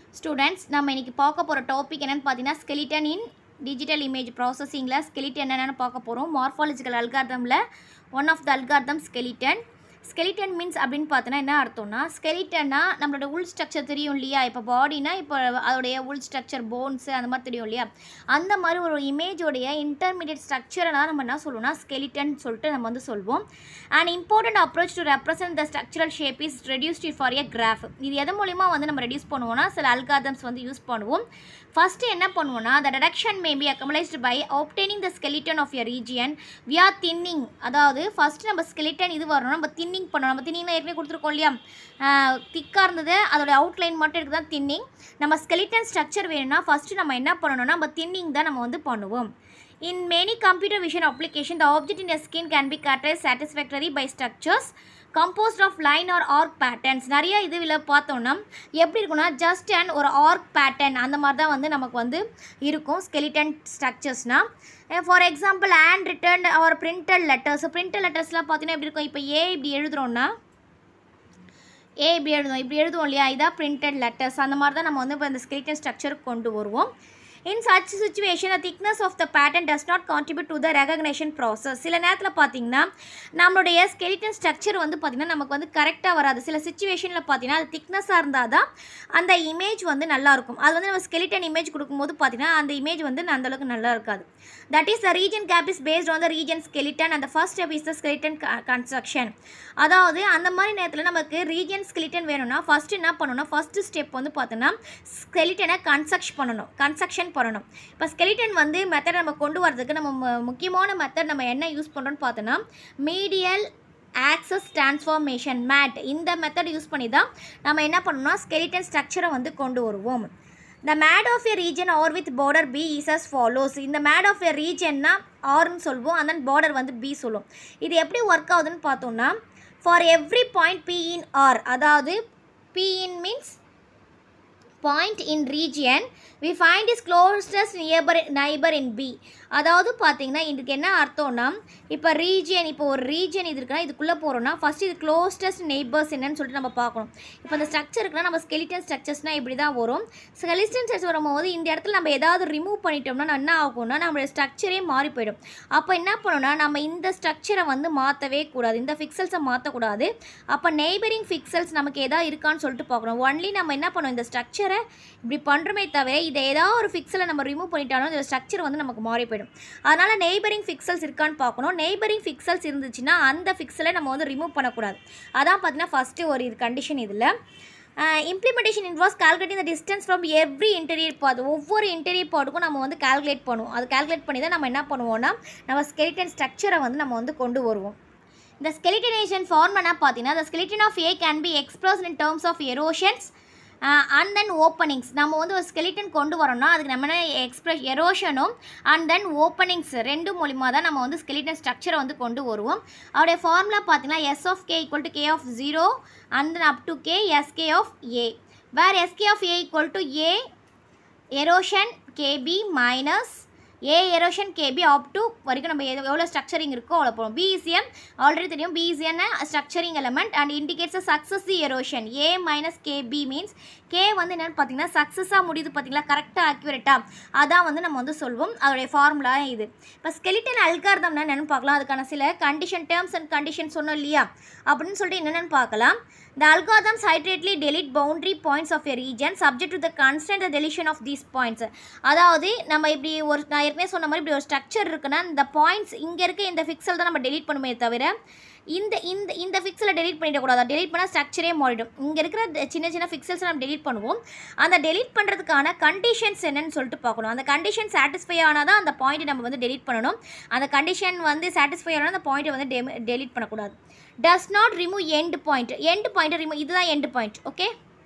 Students நம்ம இன்னைக்கு பார்க்க போகிற டாபிக் என்னன்னு பார்த்தீங்கன்னா skeleton இன் டிஜிட்டல் இமேஜ் ப்ராசஸிங்கில் skeleton என்னென்னு பார்க்க போகிறோம் மார்ஃபாலஜிக்கல் அல்கார்தமில் one of the algorithm skeleton skeleton means அப்படின்னு பார்த்தோன்னா என்ன அர்த்தம்னா skeletonனா நம்மளோட உள் ஸ்ட்ரக்சர் தெரியும் இல்லையா இப்போ பாடினா இப்போ அதோடைய உள் ஸ்ட்ரக்சர் போன்ஸு அந்த மாதிரி தெரியும் இல்லையா அந்த மாதிரி ஒரு இமேஜோடைய இன்டர்மீடியட் ஸ்ட்ரக்சரை தான் நம்ம என்ன சொல்லுவோம்னா skeleton சொல்லிட்டு நம்ம வந்து சொல்வோம் and important approach to represent the structural shape is reduced for a graph இது எது மூலிமா வந்து நம்ம ரெடியூஸ் பண்ணுவோம்னா சில அல்காதம்ஸ் வந்து யூஸ் பண்ணுவோம் ஃபஸ்ட்டு என்ன பண்ணுவோம்னா the deduction may be accumulated by obtaining the skeleton of a region via thinning அதாவது ஃபஸ்ட்டு நம்ம skeleton இது வரணும் நம்ம தின்னிங் பண்ணணும் நம்ம தின்னிங்னா ஏற்கனவே கொடுத்துருக்கோம் இல்லையா திக்காக இருந்தது அதோட அவுட்லைன் மட்டும் இருக்குது தான் தின்னிங் நம்ம skeleton ஸ்ட்ரக்சர் வேணும்னா ஃபஸ்ட்டு நம்ம என்ன பண்ணணும்னா நம்ம தின்னிங் தான் நம்ம வந்து பண்ணுவோம் In many computer vision application, the object in a skin can be characterized satisfactorily by structures composed of line or arc patterns. நிறைய இதுவில் பார்த்தோம்னா எப்படி இருக்கும்னா ஜஸ்ட் அண்ட் ஒரு ஆர்க் பேட்டர்ன் அந்த மாதிரி தான் வந்து நமக்கு வந்து இருக்கும் skeleton ஸ்ட்ரக்சர்ஸ்னால் ஃபார் எக்ஸாம்பிள் ஹேண்ட் ரிட்டர்ன் ஒரு பிரிண்டட் லெட்டர்ஸ் பிரிண்டட் லெட்டர்ஸ்லாம் பார்த்தீங்கன்னா எப்படி இருக்கும் இப்போ ஏ இப்படி எழுதுறோம்னா ஏ இப்படி எழுதுவோம் இப்படி எழுதுவோம் இல்லையா இதான் பிரிண்டட் லெட்டர்ஸ் அந்த மாதிரி தான் நம்ம வந்து இப்போ இந்த skeleton ஸ்ட்ரக்சருக்கு கொண்டு வருவோம் in such situation the thickness of the pattern does not contribute to the recognition process சில நேரத்தில் பார்த்தீங்கன்னா நம்மளுடைய skeleton ஸ்ட்ரக்சர் வந்து பார்த்திங்கன்னா நமக்கு வந்து கரெக்டாக வராது சில சுச்சுவேஷனில் பார்த்தீங்கன்னா அது திக்னஸாக இருந்தால் தான் அந்த இமேஜ் வந்து நல்லா இருக்கும் அது வந்து நம்ம skeleton இமேஜ் கொடுக்கும்போது பார்த்தீங்கன்னா அந்த இமேஜ் வந்து அந்த அளவுக்கு நல்லா இருக்காது that is the region cap is based on the region skeleton and the first step is the skeleton construction அதாவது அந்த மாதிரி நேரத்தில் நமக்கு ரீஜன் skeleton வேணும்னா ஃபஸ்ட்டு என்ன பண்ணணும்னா ஃபஸ்ட்டு ஸ்டெப் வந்து பார்த்தோன்னா skeleton-அ கன்ஸ்ட்ரக்ட் பண்ணணும் கன்ஸ்ட்ரக்ஷன் பண்ணணும் இப்போ skeleton வந்து மெத்தட் நம்ம கொண்டு வரதுக்கு நம்ம மு- முக்கியமான மெத்தட் நம்ம என்ன யூஸ் பண்ணுறோன்னு பார்த்தோன்னா மீடியல் ஆக்சஸ் டிரான்ஸ்ஃபார்மேஷன் மேட் இந்த மெத்தட் யூஸ் பண்ணி தான் நம்ம என்ன பண்ணணும்னா skeleton ஸ்ட்ரக்சரை வந்து கொண்டு வருவோம் the mad of a region or with border b is as follows இந்த mad of a regionனா ஆர்னு சொல்லுவோம் and then border வந்து b சொல்லுவோம் இது எப்படி ஒர்க் ஆகுதுன்னு பார்த்தோம்னா for every point p in r அதாவது p in means point in region we find is closest neighbour neighbour in B அதாவது பார்த்தீங்கன்னா இதுக்கு என்ன அர்த்தம்னா இப்போ ரீஜியன் இப்போ ஒரு ரீஜியன் இது இருக்குன்னா இதுக்குள்ளே போகிறோம்னா ஃபஸ்ட் இது க்ளோஸ்டஸ்ட் நெய்பர்ஸ் என்னன்னு சொல்லிட்டு நம்ம பார்க்கணும் இப்போ அந்த ஸ்ட்ரக்சர் இருக்குன்னா நம்ம skeleton ஸ்ட்ரக்சர்ஸ்னால் இப்படி தான் வரும் skeleton ஸ்ட்ரக்சர் வரும்போது இந்த இடத்துல நம்ம ஏதாவது ரிமூவ் பண்ணிட்டோம்னா என்ன ஆகும்னா நம்மளுடைய ஸ்ட்ரக்சரே மாறி போயிடும் அப்போ என்ன பண்ணணும்னா நம்ம இந்த ஸ்ட்ரக்சரை வந்து மாற்றவே கூடாது இந்த ஃபிக்சல்ஸை மாற்றக்கூடாது அப்போ நெய்பரிங் ஃபிக்சல்ஸ் நமக்கு எதாவது இருக்கான்னு சொல்லிட்டு பார்க்கணும் ஒன்லி நம்ம என்ன பண்ணணும் இந்த ஸ்ட்ரக்சரை இப்படி பண்ணுறோமே தவிர இதை ஏதாவது ஒரு ஃபிக்சலை நம்ம ரிமூவ் பண்ணிட்டாலும் இந்த ஸ்ட்ரக்சர் வந்து நமக்கு மாறி போயிடும் அதனால் நெய்பரிங் ஃபிக்சல்ஸ் இருக்கான்னு பார்க்கணும் நெய்பரிங் ஃபிக்சல்ஸ் இருந்துச்சுன்னா அந்த ஃபிக்சலை நம்ம வந்து ரிமூவ் பண்ணக்கூடாது அதான் பார்த்தீங்கன்னா ஃபஸ்ட்டு ஒரு இது கண்டிஷன் இதில் implementation involves calculating the distance from every interior path ஒவ்வொரு இன்டீரியர் பாட்டுக்கும் நம்ம வந்து கால்குலேட் பண்ணுவோம் அது கால்குலேட் பண்ணி தான் நம்ம என்ன பண்ணுவோம்னா நம்ம skeleton ஸ்ட்ரக்சரை வந்து நம்ம வந்து கொண்டு வருவோம் இந்த skeletonization ஃபார்ம் என்ன பார்த்தீங்கன்னா the skeleton of A can be expressed in terms of erosions and then openings நம்ம வந்து ஒரு skeleton கொண்டு வரோம்னா அதுக்கு நம்ம என்ன எக்ஸ்பிரஸ் எரோஷனும் அண்ட் தென் ஓப்பனிங்ஸ் ரெண்டு மூலிமா தான் நம்ம வந்து skeleton ஸ்ட்ரக்சரை வந்து கொண்டு வருவோம் அவருடைய ஃபார்முலா பார்த்தீங்கன்னா S of K equal to K of zero and then up to K S K of A where S K of A equal to A erosion K B minus A erosion K B up to வரைக்கும் நம்ம எது- எவ்வளோ structuring இருக்கோ அவ்வளோ போகும் BECM already தெரியும் BECN structuring element and indicates a success erosion A minus K B means K வந்து என்னென்னு பார்த்தீங்கன்னா சக்ஸஸாக முடியுது பார்த்தீங்களா கரெக்டாக அக்யூரேட்டாக அதான் வந்து நம்ம வந்து சொல்வோம் அதோடைய ஃபார்முலா இது இப்போ skeleton அல்கார்தம்னா என்னென்னு பார்க்கலாம் அதுக்கான சில கண்டிஷன் டேர்ம்ஸ் அண்ட் கண்டிஷன் சொன்னோம் இல்லையா அப்படின்னு சொல்லிட்டு என்னென்னு பார்க்கலாம் The algorithms iteratively delete boundary points of a region subject to the constant deletion of these points. அதாவது நம்ம இப்படி ஒரு நான் ஏற்கனவே சொன்ன மாதிரி இப்படி ஒரு ஸ்ட்ரக்சர் இருக்குன்னா இந்த பாயிண்ட்ஸ் இங்கே இருக்க இந்த ஃபிக்சல் தான் நம்ம delete பண்ணுமே தவிர இந்த இந்த இந்த ஃபிக்ஸலை delete பண்ணிடக்கூடாது delete பண்ணால் ஸ்ட்ரக்சரே மாறிடும் இங்கே இருக்கிற த- சின்ன சின்ன ஃபிக்சல்ஸ் நம்ம delete பண்ணுவோம் அந்த delete பண்ணுறதுக்கான கண்டிஷன்ஸ் என்னன்னு சொல்லிட்டு பார்க்கணும் அந்த கண்டிஷன் சாட்டிஸ்ஃபை ஆனால் தான் அந்த பாயிண்ட்டை நம்ம வந்து delete பண்ணணும் அந்த கண்டிஷன் வந்து சாட்டிஸ்ஃபை ஆனால் அந்த பாயிண்ட்டை வந்து delete பண்ணக்கூடாது does not remove end point end point remove இதுதான் எண்ட் பாயிண்ட் ஓகே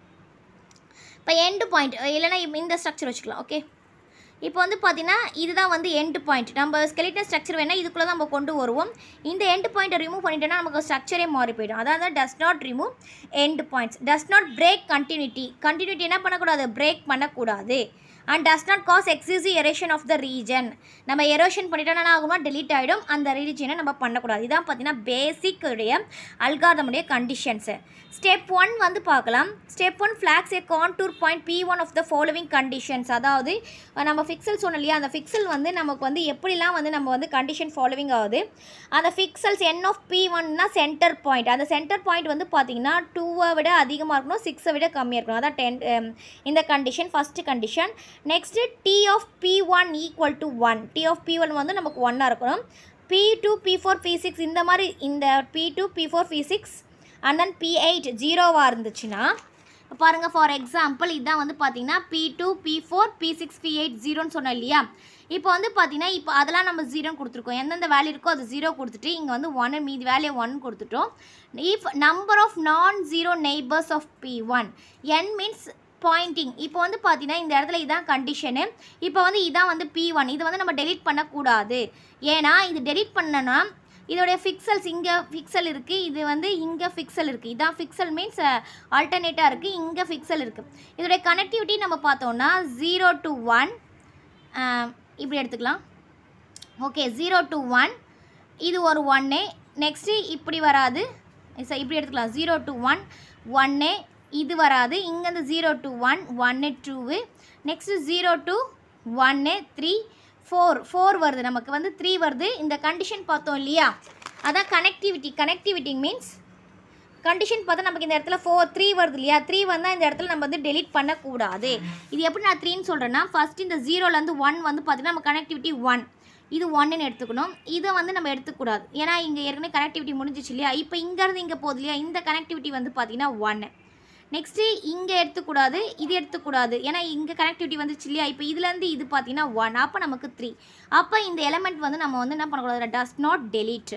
இப்போ எண்ட் பாயிண்ட் இல்லைனா இந்த ஸ்ட்ரக்சர் வச்சுக்கலாம் ஓகே இப்போ வந்து பார்த்தீங்கன்னா இதுதான் வந்து எண்ட் பாயிண்ட் நம்ம skeleton ஸ்ட்ரக்சர் வேணால் இதுக்குள்ளே தான் நம்ம கொண்டு வருவோம் இந்த எண்ட் பாயிண்ட்டை ரிமூவ் பண்ணிட்டோன்னா நமக்கு ஸ்ட்ரக்சரே மாறி போயிடும் அதாவது does not remove end points does not break continuity continuity என்ன பண்ணக்கூடாது பிரேக் பண்ணக்கூடாது and does not cause excessive erosion of the region நம்ம எரோஷன் பண்ணிட்டோம்னா என்ன ஆகும்னா delete ஆகிடும் அந்த ரீஜனை நம்ம பண்ணக்கூடாது இதான் பார்த்தீங்கன்னா பேசிக் உடைய அல்காரதமுடைய கண்டிஷன்ஸு ஸ்டெப் ஒன் வந்து பார்க்கலாம் step one flags a contour point P one of the following conditions அதாவது அஹ், நம்ம ஃபிக்சல் சொன்னோம் இல்லையா அந்த ஃபிக்சல் வந்து நமக்கு வந்து எப்படிலாம் வந்து நம்ம வந்து கண்டிஷன் ஃபாலோவிங் ஆகுது அந்த ஃபிக்சல்ஸ் என் ஆஃப் பி ஒன்னா சென்டர் பாயிண்ட் அந்த சென்டர் பாயிண்ட் வந்து பார்த்தீங்கன்னா டூவை விட அதிகமாக இருக்கணும் சிக்ஸை விட கம்மியாக இருக்கணும் அதான் டென் இந்த condition first condition next D of P one equal to one D of P one வந்து நமக்கு ஒன்னாக இருக்கணும் P two P four P six இந்த மாதிரி இந்த P two P four P six and then P eight ஜீரோவாக இருந்துச்சுன்னா பாருங்கள் ஃபார் எக்ஸாம்பிள் இதான் வந்து பார்த்தீங்கன்னா P two P four P six P eight ஜீரோன்னு சொன்னோம் இல்லையா இப்போ வந்து பார்த்தீங்கன்னா இப்போ அதெல்லாம் நம்ம ஜீரோன்னு கொடுத்துருக்கோம் எந்தெந்த வேல்யூ இருக்கோ அது ஜீரோ கொடுத்துட்டு இங்கே வந்து ஒன் மீதி வேல்யூ ஒன் கொடுத்துட்டோம் if number of non zero neighbours of P one N means pointing இப்போ வந்து பார்த்தீங்கன்னா இந்த இடத்துல இதான் கண்டிஷனு இப்போ வந்து இதான் வந்து பி ஒன் இது வந்து நம்ம டெலீட் பண்ணக்கூடாது ஏன்னா இது டெலீட் பண்ணனா இதோடைய ஃபிக்சல்ஸ் இங்கே ஃபிக்சல் இருக்குது இது வந்து இங்கே ஃபிக்சல் இருக்குது இதான் ஃபிக்சல் மீன்ஸ் ஆல்டர்னேட்டாக இருக்குது இங்கே ஃபிக்சல் இருக்குது இதோடைய கனெக்டிவிட்டி நம்ம பார்த்தோம்னா ஜீரோ டு ஒன் இப்படி எடுத்துக்கலாம் ஓகே ஜீரோ டு ஒன் இது ஒரு ஒன்று நெக்ஸ்ட்டு இப்படி வராது சரி இப்படி எடுத்துக்கலாம் ஜீரோ டு ஒன் ஒன்று இது வராது இங்கேருந்து ஜீரோ டு ஒன் ஒன்று டூவு நெக்ஸ்ட்டு ஜீரோ டு ஒன்று த்ரீ ஃபோர் ஃபோர் வருது நமக்கு வந்து த்ரீ வருது இந்த கண்டிஷன் பார்த்தோம் இல்லையா அதான் கனெக்டிவிட்டி கனெக்டிவிட்டி மீன்ஸ் கண்டிஷன் பார்த்தா நமக்கு இந்த இடத்துல ஃபோர் த்ரீ வருது இல்லையா த்ரீ வந்தால் இந்த இடத்துல நம்ம வந்து டெலீட் பண்ணக்கூடாது இது எப்படி நான் த்ரீன்னு சொல்கிறேன்னா ஃபஸ்ட் இந்த ஜீரோலேருந்து ஒன் வந்து பார்த்தீங்கன்னா நம்ம கனெக்டிவிட்டி ஒன் இது ஒன்றுன்னு எடுத்துக்கணும் இதை வந்து நம்ம எடுத்துக்கூடாது ஏன்னா இங்கே ஏற்கனவே கனெக்டிவிட்டி முடிஞ்சிச்சு இல்லையா இப்போ இங்கேருந்து இங்கே போகுது இல்லையா இந்த கனெக்டிவிட்டி வந்து பார்த்தீங்கன்னா ஒன்று நெக்ஸ்ட்டு இங்கே எடுத்துக்கூடாது இது எடுத்துக்கூடாது ஏன்னா இங்கே கனெக்டிவிட்டி வந்துச்சு இல்லையா இப்போ இதுலேருந்து இது பார்த்தீங்கன்னா ஒன் அப்போ நமக்கு த்ரீ அப்போ இந்த எலமெண்ட் வந்து நம்ம வந்து என்ன பண்ணக்கூடாது டஸ் நாட் delete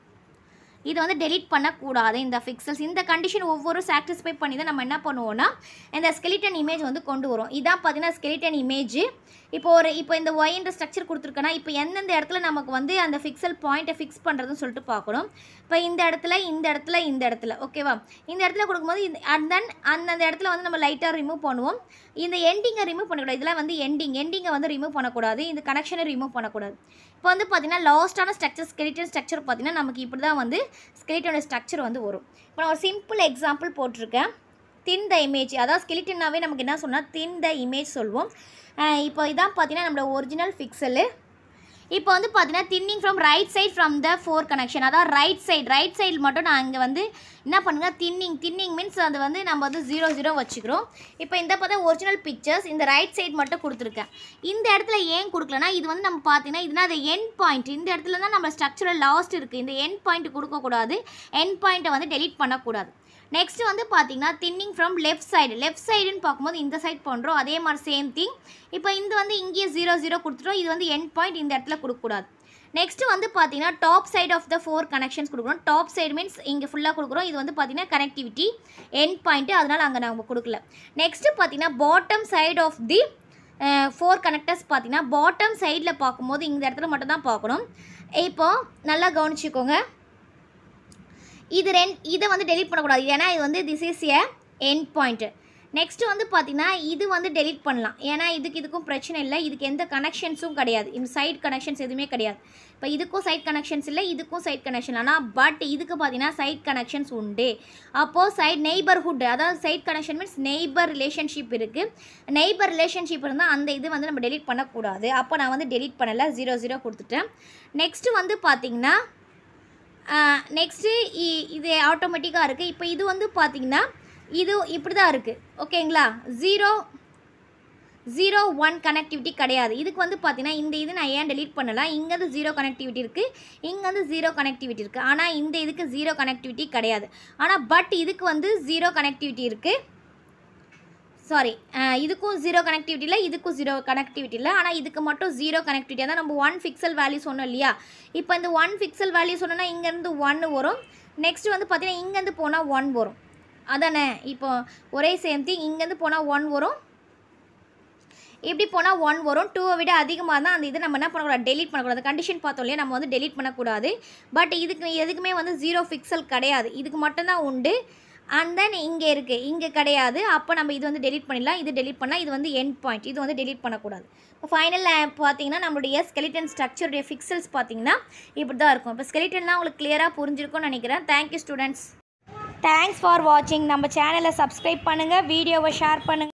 இது வந்து delete பண்ணக்கூடாது இந்த ஃபிக்சல்ஸ் இந்த கண்டிஷன் ஒவ்வொரு சாட்டிஸ்ஃபை பண்ணி தான் நம்ம என்ன பண்ணுவோம்னா இந்த skeleton இமேஜ் வந்து கொண்டு வரும் இதான் பார்த்தீங்கன்னா skeleton இமேஜ் இப்போ ஒரு இப்போ இந்த ஒயின்ற ஸ்ட்ரக்சர் கொடுத்துருக்கேன்னா இப்போ எந்தெந்த இடத்துல நமக்கு வந்து அந்த ஃபிக்சல் பாயிண்ட்டை ஃபிக்ஸ் பண்ணுறதுன்னு சொல்லிட்டு பார்க்கணும் இப்போ இந்த இடத்துல இந்த இடத்துல இந்த இடத்துல ஓகேவா இந்த இடத்துல கொடுக்கும்போது இந்த அண்ட் தென் அந்தந்த இடத்துல வந்து நம்ம லைட்டாக ரிமூவ் பண்ணுவோம் இந்த எண்டிங்கை ரிமூவ் பண்ணக்கூடாது இதெல்லாம் வந்து எண்டிங் எண்டிங்கை வந்து ரிமூவ் பண்ணக்கூடாது இந்த கனெக்ஷனை ரிமூவ் பண்ணக்கூடாது இப்போ வந்து பார்த்தீங்கன்னா லாஸ்ட்டான ஸ்ட்ரக்சர் skeleton ஸ்ட்ரக்சர் பார்த்தீங்கன்னா நமக்கு இப்படி தான் வந்து skeleton ஸ்ட்ரக்சர் வந்து வரும் இப்போ நான் ஒரு சிம்பிள் எக்ஸாம்பிள் போட்டிருக்கேன் தின் த இமேஜ் அதாவது ஸ்கெலிட்டனாவே நமக்கு என்ன சொன்னால் தின் த இமேஜ் சொல்வோம் அஹ் இப்போ இதான் பார்த்தீங்கன்னா நம்மளோட ஒரிஜினல் ஃபிக்சலு இப்போ வந்து பார்த்தீங்கன்னா thinning from right side from the four connection அதாவது ரைட் சைடு ரைட் சைடு மட்டும் நான் இங்கே வந்து என்ன பண்ணுங்க தின்னிங் தின்னிங் மீன்ஸ் அது வந்து நம்ம வந்து ஜீரோ ஜீரோ வச்சுக்கிறோம் இப்போ இந்த பார்த்தா ஒரிஜினல் பிக்சர்ஸ் இந்த ரைட் சைடு மட்டும் கொடுத்துருக்கேன் இந்த இடத்துல ஏன் கொடுக்கலனா இது வந்து நம்ம பார்த்தீங்கன்னா இதுனா அது என் பாயிண்ட் இந்த இடத்துல தான் நம்ம ஸ்ட்ரக்சரல் லாஸ்ட் இருக்குது இந்த என் பாயிண்ட் கொடுக்கக்கூடாது என் பாயிண்ட்டை வந்து டெலீட் பண்ணக்கூடாது நெக்ஸ்ட் வந்து பார்த்தீங்கன்னா thinning from left side left சைடுன்னு பார்க்கும்போது இந்த சைடு பண்ணுறோம் அதே மாதிரி சேம் திங் இப்போ இந்த வந்து இங்கேயே ஜீரோ ஜீரோ கொடுத்துட்டோம் இது வந்து எண்ட் பாயிண்ட் இந்த இடத்துல கொடுக்கக்கூடாது நெக்ஸ்ட் வந்து பார்த்தீங்கன்னா top side of the four connections கொடுக்குறோம் டாப் சைடு மீன்ஸ் இங்கே ஃபுல்லாக கொடுக்குறோம் இது வந்து பார்த்தீங்கன்னா கனெக்டிவிட்டி எண்ட் பாயிண்ட்டு அதனால் அங்கே நம்ம கொடுக்கல நெக்ஸ்ட்டு பார்த்தீங்கன்னா bottom side of the four connectors பார்த்தீங்கன்னா பாட்டம் சைடில் பார்க்கும்போது இந்த இடத்துல மட்டும் தான் பார்க்கணும் இப்போ நல்லா கவனிச்சுக்கோங்க இது ரெண்ட் இதை வந்து டெலீட் பண்ணக்கூடாது ஏன்னா இது வந்து this is a end point next வந்து பார்த்தீங்கன்னா இது வந்து டெலீட் பண்ணலாம் ஏன்னா இதுக்கு இதுக்கும் பிரச்சனை இல்லை இதுக்கு எந்த கனெக்ஷன்ஸும் கிடையாது இந்த சைட் கனெக்ஷன்ஸ் எதுவுமே கிடையாது இப்போ இதுக்கும் சைட் கனெக்ஷன்ஸ் இல்லை இதுக்கும் சைட் கனெக்ஷன் ஆனால் பட் இதுக்கு பார்த்தீங்கன்னா சைட் கனெக்ஷன்ஸ் உண்டு அப்போது சைட் நெய்பர்ஹுட் அதாவது side connection means neighbour relationship இருக்குது நெய்பர் ரிலேஷன்ஷிப் இருந்தால் அந்த இது வந்து நம்ம டெலீட் பண்ணக்கூடாது அப்போ நான் வந்து டெலீட் பண்ணலை ஜீரோ ஜீரோ கொடுத்துட்டேன் நெக்ஸ்ட்டு வந்து பார்த்தீங்கன்னா நெக்ஸ்ட்டு இது ஆட்டோமேட்டிக்காக இருக்குது இப்போ இது வந்து பார்த்தீங்கன்னா இது இப்படி தான் இருக்குது ஓகேங்களா ஜீரோ ஜீரோ ஒன் கனெக்டிவிட்டி கிடையாது இதுக்கு வந்து பார்த்தீங்கன்னா இந்த இது நான் ஏன் டெலீட் பண்ணலாம் இங்கேருந்து ஜீரோ கனெக்டிவிட்டி இருக்குது இங்கேருந்து ஜீரோ கனெக்டிவிட்டி இருக்குது ஆனால் இந்த இதுக்கு ஜீரோ கனெக்டிவிட்டி கிடையாது ஆனால் பட் இதுக்கு வந்து ஜீரோ கனெக்டிவிட்டி இருக்குது சாரி இதுக்கும் ஜீரோ கனெக்டிவிட்டி இல்லை இதுக்கும் ஜீரோ கனெக்டிவிட்டி இல்லை ஆனால் இதுக்கு மட்டும் ஜீரோ கனெக்டிவிட்டி அதான் நம்ம ஒன் ஃபிக்சல் வேல்யூ சொன்னோம் இல்லையா இப்போ இந்த ஒன் ஃபிக்சல் வேல்யூ சொன்னோன்னா இங்கேருந்து ஒன்று வரும் நெக்ஸ்ட் வந்து பார்த்தீங்கன்னா இங்கேருந்து போனால் ஒன் வரும் அதானே இப்போ ஒரே சேம் திங் இங்கேருந்து போனால் ஒன் வரும் இப்படி போனால் ஒன் வரும் டூவை விட அதிகமாக தான் அந்த இது நம்ம என்ன பண்ணக்கூடாது டெலீட் பண்ணக்கூடாது கண்டிஷன் பார்த்தோம் இல்லையா நம்ம வந்து டெலீட் பண்ணக்கூடாது பட் இதுக்கு எதுக்குமே வந்து ஜீரோ ஃபிக்சல் கிடையாது இதுக்கு மட்டும்தான் உண்டு அண்ட் தென் இங்கே இருக்குது இங்கே கிடையாது அப்போ நம்ம இது வந்து டெலீட் பண்ணிடலாம் இது டெலீட் பண்ணால் இது வந்து எண்ட் பாயிண்ட் இது வந்து டெலீட் பண்ணக்கூடாது இப்போ ஃபைனலில் பார்த்தீங்கன்னா நம்மளுடைய ஸ்கெலிட்டன் ஸ்ட்ரக்சருடைய ஃபிக்சல்ஸ் பார்த்தீங்கன்னா இப்படி தான் இருக்கும் இப்போ ஸ்கெலிட்டன்லாம் உங்களுக்கு கிளியராக புரிஞ்சிருக்கும்னு நினைக்கிறேன் தேங்க்யூ ஸ்டூடெண்ட்ஸ் தேங்க்ஸ் ஃபார் வாட்சிங் நம்ம சேனலை சப்ஸ்கிரைப் பண்ணுங்கள் வீடியோவை ஷேர் பண்ணுங்கள்